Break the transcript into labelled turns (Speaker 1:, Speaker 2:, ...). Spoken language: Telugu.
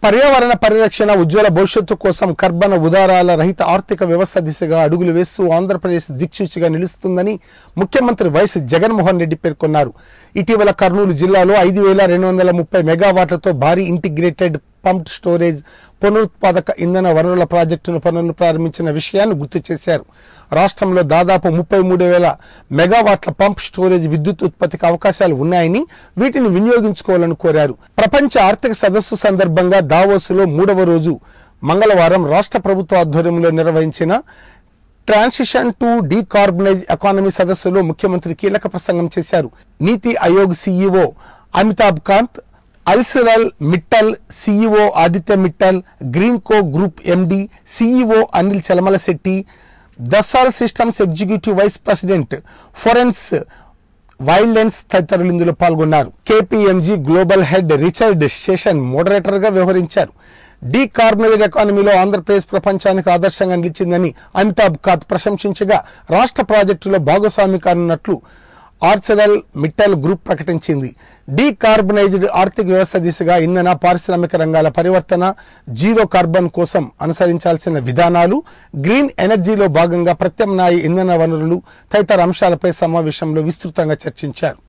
Speaker 1: పర్యావరణ పరిరక్షణ ఉజ్వల భవిష్యత్తు కోసం కర్బన ఉదారాల రహిత ఆర్థిక వ్యవస్థ దిశగా అడుగులు వేస్తూ ఆంధ్రప్రదేశ్ దిక్సూచిగా నిలుస్తుందని ముఖ్యమంత్రి వైఎస్ జగన్మోహన్ రెడ్డి పేర్కొన్నారు ఇటీవల కర్నూలు జిల్లాలో ఐదు వేల రెండు వందల ముప్పై మెగావాట్లతో భారీ ఇంటిగ్రేటెడ్ పంప్డ్ స్టోరేజ్ పునరుత్పాదక ఇంధన వనరుల ప్రాజెక్టును పనులు ప్రారంభించిన విషయాన్ని గుర్తు చేశారు రాష్ట్రంలో దాదాపు ముప్పై మూడు వేల మెగావాట్ల పంప్ స్టోరేజ్ విద్యుత్ ఉత్పత్తికి అవకాశాలు ఉన్నాయని వీటిని వినియోగించుకోవాలని కోరారు ప్రపంచ ఆర్థిక సదస్సు సందర్భంగా దావోసులో మూడవ రోజు మంగళవారం రాష్ట్ర ప్రభుత్వ ఆధ్వర్యంలో నిర్వహించిన ట్రాన్సిషన్ టు డీకార్బనైజ్ ఎకానమీ సదస్సులో ముఖ్యమంత్రి కీలక ప్రసంగం చేశారు NITI Aayog CEO Amitabh Kant Arcelor Mittal CEO Aditya Mittal Greenko group MD CEO Anil Chalamalasetty Dassault Systemes executive vice president Florence వైల్డ్లెన్స్ తదితరులు ఇందులో పాల్గొన్నారు KPMG global head Richard Seshan moderator గా వ్యవహరించారు డీకార్బనైజ్డ్ ఎకానమీలో ఆంధ్రప్రదేశ్ ప్రపంచానికి ఆదర్శంగా నిలిచిందని అమితాబ్ కాంత్ ప్రశంసించగా రాష్ట్ర ప్రాజెక్టులో భాగస్వామి కానున్నట్లు ఆర్చరల్ మిట్టల్ గ్రూప్ ప్రకటించింది డీకార్బనైజ్డ్ ఆర్థిక వ్యవస్థ దిశగా ఇంధన పారిశ్రామిక రంగాల పరివర్తన జీరో కార్బన్ కోసం అనుసరించాల్సిన విధానాలు గ్రీన్ ఎనర్జీలో భాగంగా ప్రత్యామ్నాయ ఇంధన వనరులు తదితర అంశాలపై సమావేశంలో విస్తృతంగా చర్చించారు